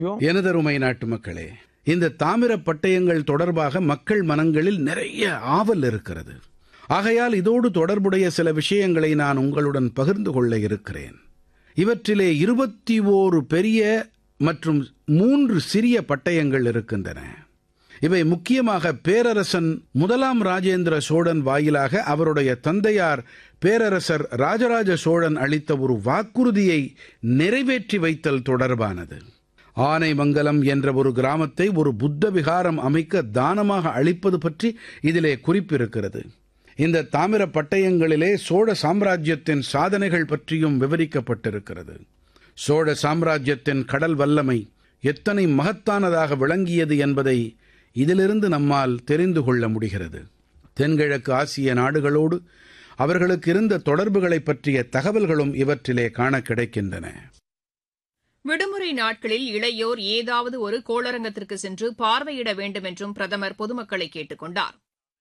எனதருமை நாட்டு மக்களே இந்த தாமிர பட்டயங்கள் தொடர்பாக மக்கள் மனங்களில் நிறைய ஆவல் இருக்கிறது ஆகையால் இதோடு தொடர்புடைய சில விஷயங்களை நான் உங்களுடன் பகிர்ந்து கொள்ள இருக்கிறேன் இவற்றிலே இருபத்தி ஓரு பெரிய மற்றும் மூன்று சிறிய பட்டயங்கள் இருக்கின்றன இவை முக்கியமாக பேரரசன் முதலாம் ராஜேந்திர சோழன் வாயிலாக அவருடைய தந்தையார் பேரரசர் ராஜராஜ சோழன் அளித்த ஒரு வாக்குறுதியை நிறைவேற்றி வைத்தல் தொடர்பானது ஆனைமங்கலம் என்ற ஒரு கிராமத்தை ஒரு புத்த விகாரம் அமைக்க தானமாக அளிப்பது பற்றி இதிலே குறிப்பிருக்கிறது இந்த தாமிர பட்டயங்களிலே சோழ சாம்ராஜ்யத்தின் சாதனைகள் பற்றியும் விவரிக்கப்பட்டிருக்கிறது சோழ சாம்ராஜ்யத்தின் கடல் வல்லமை எத்தனை மகத்தானதாக விளங்கியது என்பதை இதிலிருந்து நம்மால் தெரிந்து கொள்ள முடிகிறது தென்கிழக்கு ஆசிய நாடுகளோடு அவர்களுக்கு இருந்த தொடர்புகளைப் பற்றிய தகவல்களும் இவற்றிலே காண கிடைக்கின்றன விடுமுறை நாட்களில் இளையோர் ஏதாவது ஒரு கோளரங்கத்திற்கு சென்று பார்வையிட வேண்டும் என்றும் பிரதமர் பொதுமக்களை கேட்டுக் கொண்டார்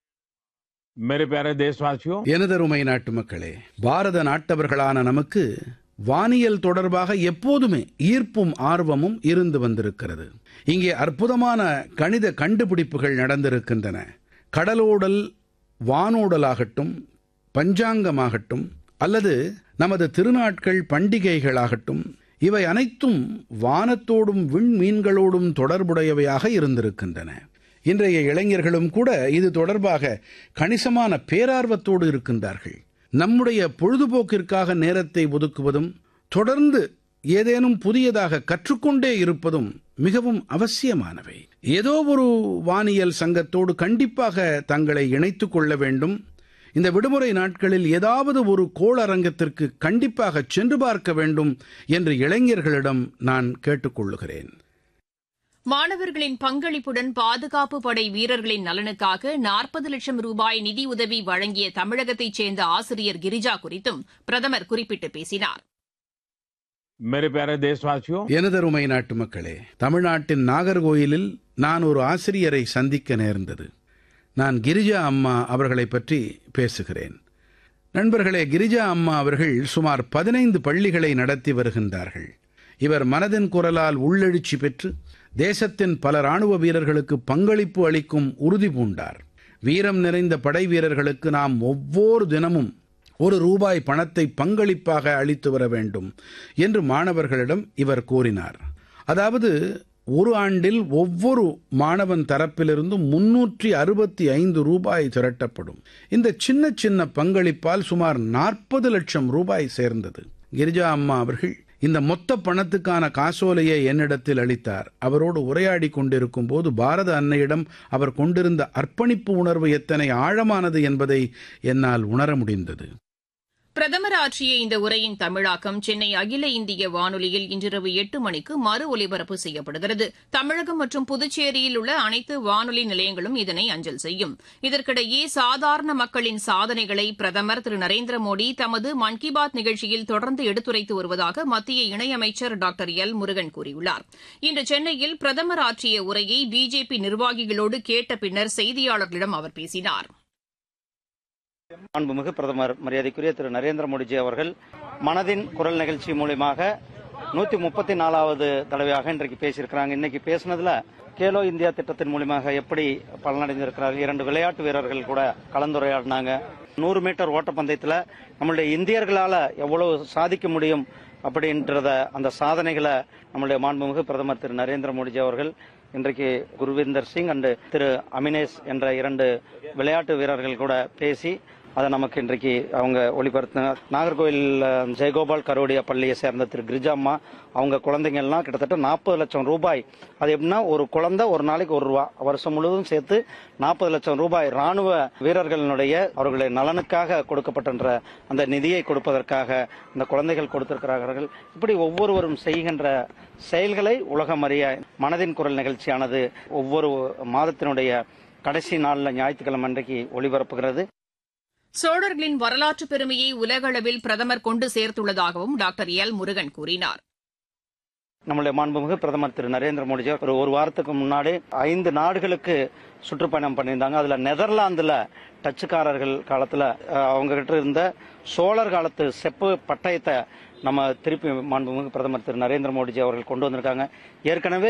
मेरे प्यारे देशवासियों எனதருமை நாட்டு மக்களே பாரத நாட்டவர்களான நமக்கு வானியல் தொடர்பாக எப்போதுமே ஈர்ப்பும் ஆர்வமும் இருந்து வந்திருக்கிறது இங்கே அற்புதமான கணித கண்டுபிடிப்புகள் நடந்திருக்கின்றன கடலோடல் வானோடலாகட்டும் பஞ்சாங்கமாகட்டும் அல்லது நமது திருநாட்கள் பண்டிகைகளாகட்டும் இவை அனைத்தும் வானத்தோடும் விண்மீன்களோடும் தொடர்புடையவையாக இருந்திருக்கின்றன இன்றைய இளைஞர்களும் கூட இது தொடர்பாக கணிசமான பேரார்வத்தோடு இருக்கின்றார்கள் நம்முடைய பொழுதுபோக்கிற்காக நேரத்தை ஒதுக்குவதும் தொடர்ந்து ஏதேனும் புதியதாக கற்றுக்கொண்டே இருப்பதும் மிகவும் அவசியமானவை ஏதோ ஒரு வானியல் சங்கத்தோடு கண்டிப்பாக தங்களை இணைத்துக் கொள்ள வேண்டும் இந்த விடுமுறை நாட்களில் ஏதாவது ஒரு கோளரங்கத்திற்கு கண்டிப்பாக சென்று பார்க்க வேண்டும் என்று இளைஞர்களிடம் நான் கேட்டுக்கொள்ளுகிறேன் மாணவர்களின் பங்களிப்புடன் பாதுகாப்பு படை வீரர்களின் நலனுக்காக நாற்பது லட்சம் ரூபாய் நிதியுதவி வழங்கிய தமிழகத்தைச் சேர்ந்த ஆசிரியர் கிரிஜா குறித்தும் பிரதமர் குறிப்பிட்டு பேசினார் मेरे प्यारे देशवासियों எனதருமை நாட்டு மக்களே தமிழ்நாட்டின் நாகர்கோயிலில் நான் ஒரு ஆசிரியரை சந்திக்க நேர்ந்தது நான் கிரிஜா அம்மா அவர்களை பற்றி பேசுகிறேன் நண்பர்களே கிரிஜா அம்மா அவர்கள் சுமார் பதினைந்து பள்ளிகளை நடத்தி வருகின்றார்கள் இவர் மனதின் குரலால் உள்ளெழுச்சி பெற்று தேசத்தின் பல ராணுவ வீரர்களுக்கு பங்களிப்பு அளிக்கும் உறுதி பூண்டார் வீரம் நிறைந்த படை வீரர்களுக்கு நாம் ஒவ்வொரு தினமும் ஒரு ரூபாய் பணத்தை பங்களிப்பாக அளித்து வர வேண்டும் என்று மாணவர்களிடம் இவர் கூறினார் அதாவது ஒரு ஆண்டில் ஒவ்வொரு மாணவன் தரப்பிலிருந்தும் முன்னூற்றி அறுபத்தி ஐந்து ரூபாய் திரட்டப்படும் இந்த சின்ன சின்ன பங்களிப்பால் சுமார் நாற்பது லட்சம் ரூபாய் சேர்ந்தது கிரிஜா அம்மா அவர்கள் இந்த மொத்த பணத்துக்கான காசோலையை என்னிடத்தில் அளித்தார் அவரோடு உரையாடி கொண்டிருக்கும் போது பாரத அன்னையிடம் அவர் கொண்டிருந்த அர்ப்பணிப்பு உணர்வு எத்தனை ஆழமானது என்பதை என்னால் உணர முடிந்தது பிரதமர் ஆற்றிய இந்த உரையின் தமிழாக்கம் சென்னை அகில இந்திய வானொலியில் இன்றிரவு எட்டு மணிக்கு மறு ஒலிபரப்பு செய்யப்படுகிறது தமிழகம் மற்றும் புதுச்சேரியில் உள்ள அனைத்து வானொலி நிலையங்களும் இதனை அஞ்சல் செய்யும் இதற்கிடையே சாதாரண மக்களின் சாதனைகளை பிரதமர் திரு நரேந்திர மோடி தமது மன் கி பாத் நிகழ்ச்சியில் தொடர்ந்து எடுத்துரைத்து வருவதாக மத்திய இணையமைச்சர் டாக்டர் எல் முருகன் கூறியுள்ளார் இன்று சென்னையில் பிரதமர் ஆற்றிய உரையை பிஜேபி நிர்வாகிகளோடு கேட்ட பின்னர் செய்தியாளர்களிடம் அவர் பேசினார் மாண்புமிகு பிரதமர் மரியாதைக்குரிய திரு நரேந்திர மோடிஜி அவர்கள் மனதின் குரல் நிகழ்ச்சி மூலியமாக நூத்தி முப்பத்தி நாலாவது தடவையாக இன்றைக்கு பேசியிருக்கிறாங்க இன்னைக்கு பேசினதுல கேலோ இந்தியா திட்டத்தின் மூலியமாக எப்படி பலனடைந்திருக்கிறார்கள் இரண்டு விளையாட்டு வீரர்கள் கூட கலந்துரையாடினாங்க நூறு மீட்டர் ஓட்டப்பந்தயத்துல நம்மளுடைய இந்தியர்களால எவ்வளவு சாதிக்க முடியும் அப்படின்றத அந்த சாதனைகளை நம்முடைய மாண்புமிகு பிரதமர் திரு நரேந்திர மோடிஜி அவர்கள் இன்றைக்கு குருவிந்தர் சிங் அண்டு திரு அமினேஷ் என்ற இரண்டு விளையாட்டு வீரர்கள் கூட பேசி அதை நமக்கு இன்றைக்கு அவங்க ஒளிபரத்தின நாகர்கோவில் அஹ், ஜெயகோபால் கரோடியா பள்ளியை சேர்ந்த திரு கிரிஜாம்மா அவங்க குழந்தைங்க எல்லாம் கிட்டத்தட்ட நாற்பது லட்சம் ரூபாய் அது எப்படின்னா ஒரு குழந்தை ஒரு நாளைக்கு ஒரு ரூபா வருஷம் முழுவதும் சேர்த்து நாற்பது லட்சம் ரூபாய் ராணுவ வீரர்களினுடைய அவர்களுடைய நலனுக்காக கொடுக்கப்பட்டன்ற அந்த நிதியை கொடுப்பதற்காக இந்த குழந்தைகள் கொடுத்திருக்கிறார்கள் இப்படி ஒவ்வொருவரும் செய்கின்ற செயல்களை உலகம் அறிய மனதின் குரல் நிகழ்ச்சியானது ஒவ்வொரு மாதத்தினுடைய கடைசி நாளில் ஞாயிற்றுக்கிழமை அன்றைக்கு ஒளிபரப்புகிறது சோழர்களின் வரலாற்று பெருமையை உலகளவில் பிரதமர் கொண்டு சேர்த்துள்ளதாகவும் டாக்டர் எல் முருகன் கூறினார் நம்முடைய மாண்புமிகு பிரதமர் திரு நரேந்திர மோடிஜி ஒரு ஒரு வாரத்துக்கு முன்னாடி ஐந்து நாடுகளுக்கு சுற்றுப்பயணம் பண்ணியிருந்தாங்க அதுல நெதர்லாந்துல டச்சுக்காரர்கள் காலத்துல அஹ், அவங்க கிட்ட இருந்த சோழர் காலத்து செப்பு பட்டயத்தை நம்ம திருப்பி மாண்புமிகு பிரதமர் திரு நரேந்திர மோடிஜி அவர்கள் கொண்டு வந்திருக்காங்க ஏற்கனவே